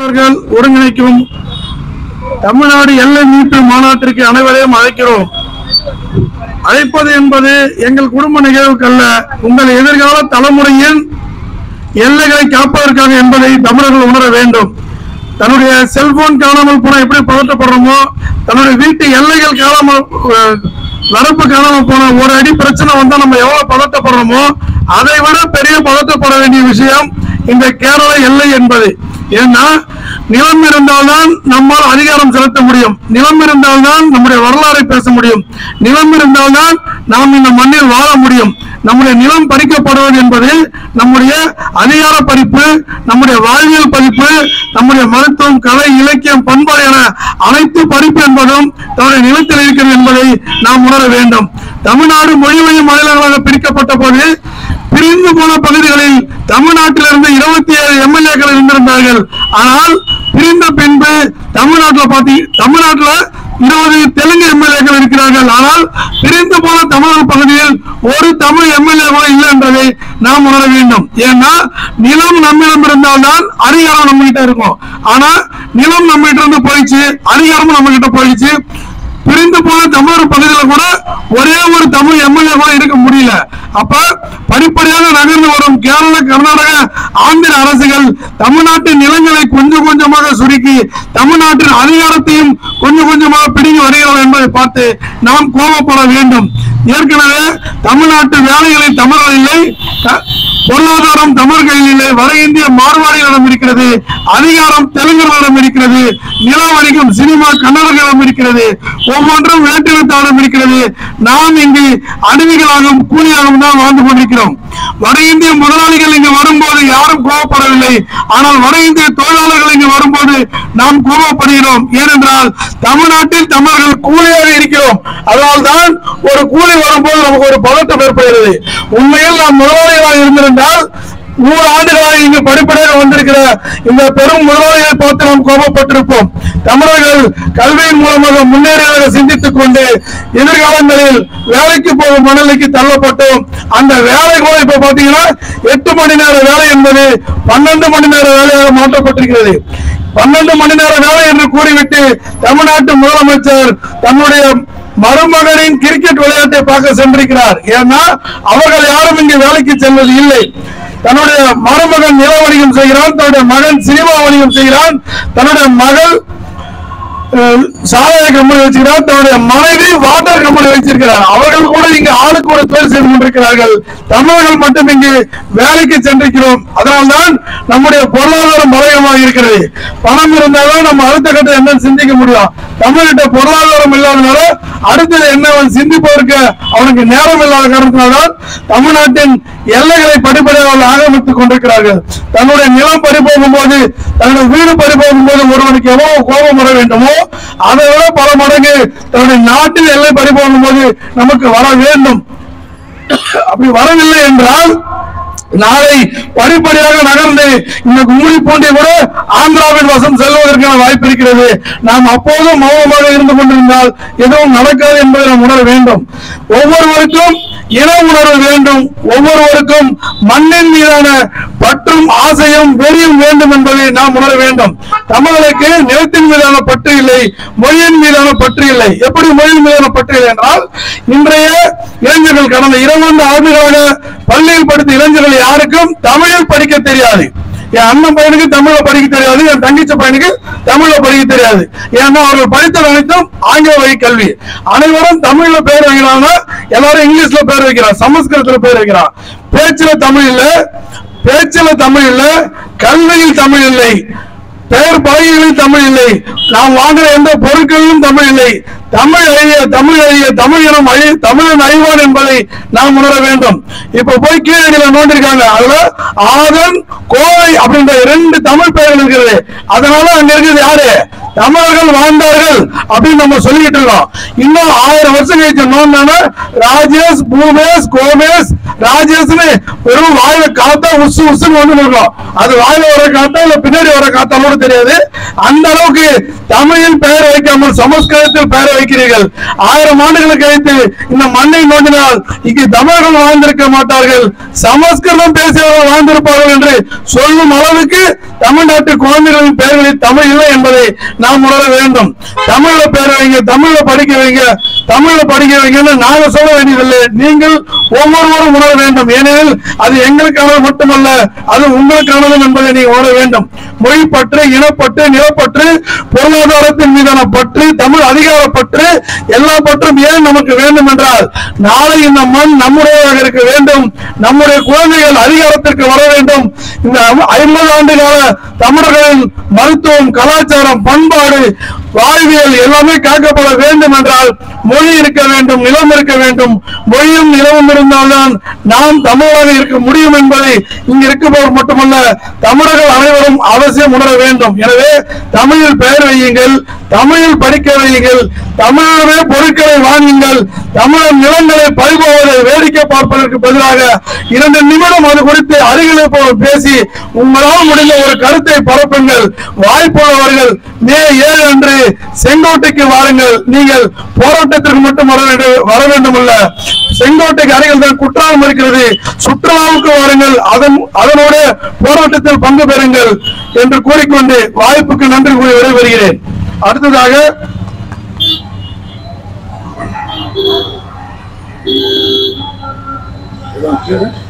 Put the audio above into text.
அவர்கள் ஒருங்கிணைக்கும் தமிழ்நாடு எல்லை மீட்பு மாநாட்டிற்கு அனைவரையும் அழைக்கிறோம் அழைப்பது என்பது எங்கள் குடும்ப நிகழ்வுக்கல்ல உங்கள் எதிர்கால தலைமுறையின் எல்லைகளை காப்பதற்காக என்பதை தமிழர்கள் உணர வேண்டும் தன்னுடைய செல்போன் காணாமல் போன எப்படி பதட்டப்படுறோமோ தன்னுடைய வீட்டு எல்லைகள் காணாமல் அஹ், வரப்பு காணாமல் போன ஒரு அடி பிரச்சனை வந்தா நம்ம எவ்வளவு பதட்டப்படுறோமோ அதை விட பெரிய பதட்டப்பட வேண்டிய விஷயம் இந்த கேரள எல்லை என்பது ஏன்னா நிலம் இருந்தால்தான் நம்மால் அதிகாரம் செலுத்த முடியும் நிலம் இருந்தால்தான் நம்முடைய வரலாறை பேச முடியும் நிலம் இருந்தால்தான் நாம் இந்த மண்ணில் வாழ முடியும் நம்முடைய நிலம் பறிக்கப்படுவது என்பது நம்முடைய அதிகார பறிப்பு நம்முடைய வாழ்வியல் பறிப்பு நம்முடைய மருத்துவம் கலை இலக்கியம் பண்பாடு என அனைத்து பறிப்பு என்பதும் தன்னுடைய நிலத்தில் இருக்கிறது என்பதை நாம் உணர வேண்டும் தமிழ்நாடு மொழிவழி மாநிலங்களாக பிரிக்கப்பட்ட போது பிரிந்து போன பகுதிகளில் தமிழ்நாட்டிலிருந்து இருபத்தி ஏழு எம்எல்ஏக்கள் இருந்திருந்தார்கள் ஆனால் பிரிந்த பின்பு தமிழ்நாட்டில் பாத்தி தமிழ்நாட்டில் இருபது தெலுங்கு எம்எல்ஏக்கள் இருக்கிறார்கள் ஆனால் பிரிந்து போன தமிழக பகுதியில் ஒரு தமிழ் எம்எல்ஏ கூட இல்லை என்பதை நாம் உணர வேண்டும் ஏன்னா நிலம் நம்மிடம் இருந்தால்தான் அதிகாரம் நம்ம கிட்ட இருக்கும் ஆனா நிலம் நம்ம கிட்ட இருந்து போயிடுச்சு அதிகாரமும் நம்ம கிட்ட போயிடுச்சு பிரிந்து போன தமிழர் பகுதியில் கூட ஒரே ஒரு தமிழ் எம்எல்ஏ கூட இருக்க முடியல அப்ப படிப்படியாக நகர்ந்து வரும் கேரள கர்நாடக ஆந்திர அரசுகள் தமிழ்நாட்டின் நிலங்களை கொஞ்சம் கொஞ்சமாக சுருக்கி தமிழ்நாட்டின் அதிகாரத்தையும் கொஞ்சம் கொஞ்சமாக பிடிங்கி வருகிறது என்பதை பார்த்து நாம் கோபப்பட வேண்டும் ஏற்கனவே தமிழ்நாட்டு வேலைகளில் தமிழர்கள் இல்லை த- பொருளாதாரம் தமிழ் கையில் இல்லை வட இந்திய மார்வாடிகளிடம் இருக்கிறது அதிகாரம் தெலுங்கர்களிடம் இருக்கிறது நில வணிகம் சினிமா கன்னடர்களிடம் இருக்கிறது ஒவ்வொன்றும் வேற்றினத்தாரிடம் இருக்கிறது நாம் இங்கு அடிமைகளாகவும் கூலியாகவும் தான் வாழ்ந்து கொண்டிருக்கிறோம் வட இந்திய முதலாளிகள் இங்கு வரும்போது யாரும் கோபப்படவில்லை ஆனால் வட இந்திய தொழிலாளர்கள் இங்கு வரும்போது நாம் கோபப்படுகிறோம் ஏனென்றால் தமிழ்நாட்டில் தமிழர்கள் கூலியாக இருக்கிறோம் அதனால்தான் ஒரு கூலி வரும்போது நமக்கு ஒரு பதட்டம் ஏற்படுகிறது உண்மையில் நாம் முதலாளிகளாக இருந்திருந்தால் நூறு ஆண்டுகளாக இங்கு படிப்படியாக வந்திருக்கிற இந்த பெரும் முதலாளிகளை பார்த்து நாம் கோபப்பட்டிருப்போம் தமிழர்கள் கல்வியின் மூலமாக முன்னேறியதாக சிந்தித்துக் கொண்டு எதிர்காலங்களில் வேலைக்கு போகும் மனநிலைக்கு தள்ளப்பட்டோம் அந்த வேலை கூட இப்ப பாத்தீங்கன்னா எட்டு மணி நேர வேலை என்பது பன்னெண்டு மணி நேர வேலையாக மாற்றப்பட்டிருக்கிறது பன்னெண்டு மணி நேர வேலை என்று கூறிவிட்டு தமிழ்நாட்டு முதலமைச்சர் தன்னுடைய மருமகனின் கிரிக்கெட் விளையாட்டை பார்க்க சென்றிருக்கிறார் ஏன்னா அவர்கள் யாரும் இங்கு வேலைக்கு செல்வது இல்லை தன்னுடைய மருமகன் நில வணிகம் செய்கிறான் தன்னுடைய மகன் சினிமா வணிகம் செய்கிறான் தன்னுடைய மகள் அஹ், சாராய கம்பெனி வச்சிருக்கிறார் தன்னுடைய மனைவி வாட்டர் கம்பெனி வச்சிருக்கிறார் அவர்கள் கூட இங்கு ஆளுக்கு ஒரு தொழில் செய்து கொண்டிருக்கிறார்கள் தமிழர்கள் மட்டும் இங்கு வேலைக்கு சென்றிருக்கிறோம் அதனால்தான் நம்முடைய பொருளாதாரம் பலகமாக இருக்கிறது பணம் இருந்தால்தான் நம்ம அடுத்த கட்டம் என்னன்னு சிந்திக்க முடியும் தமிழ்கிட்ட பொருளாதாரம் இல்லாதனால அடுத்தது என்ன அவன் சிந்திப்பதற்கு அவனுக்கு நேரம் இல்லாத காரணத்தினால்தான் தமிழ்நாட்டின் எல்லைகளை படிப்படியாக அவர்கள் ஆக்கிரமித்துக் கொண்டிருக்கிறார்கள் தன்னுடைய நிலம் பறிபோகும் போது தன்னுடைய வீடு பறிபோகும் போது ஒருவனுக்கு எவ்வளவு கோபம் வர வேண்டுமோ அதை விட பல மடங்கு தன்னுடைய நாட்டில் எல்லை பறிபோகும் போது நமக்கு வர வேண்டும் அப்படி வரவில்லை என்றால் நாளை படிப்படியாக நகர்ந்து இந்த கும்மிடி பூண்டி கூட ஆந்திராவின் வசம் செல்வதற்கான வாய்ப்பு இருக்கிறது நாம் அப்போதும் மௌனமாக இருந்து கொண்டிருந்தால் எதுவும் நடக்காது என்பதை நாம் உணர வேண்டும் ஒவ்வொருவருக்கும் இன உணர்வு வேண்டும் ஒவ்வொருவருக்கும் மண்ணின் மீதான பற்றும் ஆசையும் வெறியும் வேண்டும் என்பதை நாம் உணர வேண்டும் தமிழர்களுக்கு நிலத்தின் மீதான பற்று இல்லை மொழியின் மீதான பற்று இல்லை எப்படி மொழியின் மீதான பற்று இல்லை என்றால் இன்றைய இளைஞர்கள் கடந்த இருபது ஆண்டுகளாக பள்ளியில் படித்த இளைஞர்கள் யாருக்கும் தமிழில் படிக்க தெரியாது என் அண்ணன் பையனுக்கு தமிழ்ல படிக்க தெரியாது என் தங்கச்சி பையனுக்கு தமிழ்ல படிக்க தெரியாது ஏன்னா அவர்கள் படித்தது அனைத்தும் ஆங்கில வழி கல்வி அனைவரும் தமிழ்ல பேர் வைக்கிறாங்க எல்லாரும் இங்கிலீஷ்ல பேர் வைக்கிறான் சமஸ்கிருதத்துல பேர் வைக்கிறான் பேச்சுல தமிழ் இல்ல பேச்சுல தமிழ் இல்ல கல்வியில் தமிழ் இல்லை பெயர் பலகைகளில் தமிழ் இல்லை நாம் வாங்குற எந்த பொருட்களிலும் தமிழ் இல்லை தமிழ் அழிய தமிழ் அழிய தமிழ் இனம் அழி தமிழன் அழிவான் என்பதை நாம் உணர வேண்டும் இப்ப போய் கீழடியில நோண்டிருக்காங்க அதுல ஆதன் கோவை அப்படின்ற இரண்டு தமிழ் பெயர்கள் இருக்கிறது அதனால அங்க இருக்குது யாரு தமிழர்கள் வாழ்ந்தார்கள் அப்படின்னு நம்ம சொல்லிட்டு இருக்கோம் இன்னும் ஆயிரம் வருஷம் கழிச்சு நோண்டான ராஜேஷ் பூமேஷ் கோமேஷ் ராஜேஷ்னு வெறும் வாயில காத்தா உசு உசுன்னு வந்து இருக்கோம் அது வாயில வர காத்தா இல்ல பின்னாடி வர காத்தாலும் கூட தெரியாது அந்த அளவுக்கு தமிழில் பெயர் வைக்காமல் சமஸ்கிருதத்தில் பெயர் வைக்கிறீர்கள் ஆயிரம் ஆண்டுகளுக்கு கழித்து இந்த மண்ணை நோண்டினால் இங்கு தமிழர்கள் வாழ்ந்திருக்க மாட்டார்கள் சமஸ்கிருதம் பேசியவர்கள் வாழ்ந்திருப்பார்கள் என்று சொல்லும் அளவுக்கு தமிழ்நாட்டு குழந்தைகளின் பெயர்களில் தமிழ் இல்லை என்பதை நாம் உணர வேண்டும் தமிழ்ல பேர் வைங்க தமிழ்ல படிக்க வைங்க தமிழ்ல படிக்க வைங்கன்னு நாங்க சொல்ல வேண்டியதில்லை நீங்கள் ஒவ்வொருவரும் உணர வேண்டும் ஏனெனில் அது எங்களுக்கானது மட்டுமல்ல அது உங்களுக்கானதும் என்பதை நீங்க உணர வேண்டும் மொழி பற்று இனப்பற்று நிலப்பற்று பொருளாதாரத்தின் மீதான பற்று தமிழ் அதிகார பற்று எல்லா பற்றும் ஏன் நமக்கு வேண்டும் என்றால் நாளை இந்த மண் நம்முடையதாக இருக்க வேண்டும் நம்முடைய குழந்தைகள் அதிகாரத்திற்கு வர வேண்டும் இந்த ஐம்பது ஆண்டு கால தமிழர்களின் மருத்துவம் கலாச்சாரம் பண்பாடு வாழ்வியல் எல்லாமே காக்கப்பட வேண்டும் என்றால் மொழி இருக்க வேண்டும் நிலம் இருக்க வேண்டும் மொழியும் நிலமும் இருந்தால்தான் நாம் தமிழராக இருக்க முடியும் என்பதை இங்கு இருப்பவர் மட்டுமல்ல தமிழர்கள் அனைவரும் அவசியம் உணர வேண்டும் எனவே தமிழில் பெயர் வையுங்கள் தமிழில் படிக்க வையுங்கள் தமிழரே பொருட்களை வாங்குங்கள் தமிழர் நிலங்களை பறிபோவதை வேடிக்கை பார்ப்பதற்கு பதிலாக இரண்டு நிமிடம் அது குறித்து அருகில் இருப்பவர் பேசி உங்களால் முடிந்த ஒரு கருத்தை பரப்புங்கள் வாய்ப்புள்ளவர்கள் மே ஏழு அன்று செங்கோட்டைக்கு வாருங்கள் நீங்கள் போராட்டத்திற்கு மட்டும் வர வேண்டும் வர வேண்டும் அல்ல செங்கோட்டைக்கு அருகில் தான் குற்றாலம் இருக்கிறது சுற்றுலாவுக்கு வாருங்கள் அதன் அதனோட போராட்டத்தில் பங்கு பெறுங்கள் என்று கூறிக்கொண்டு வாய்ப்புக்கு நன்றி கூறி விடைபெறுகிறேன் அடுத்ததாக Thank you.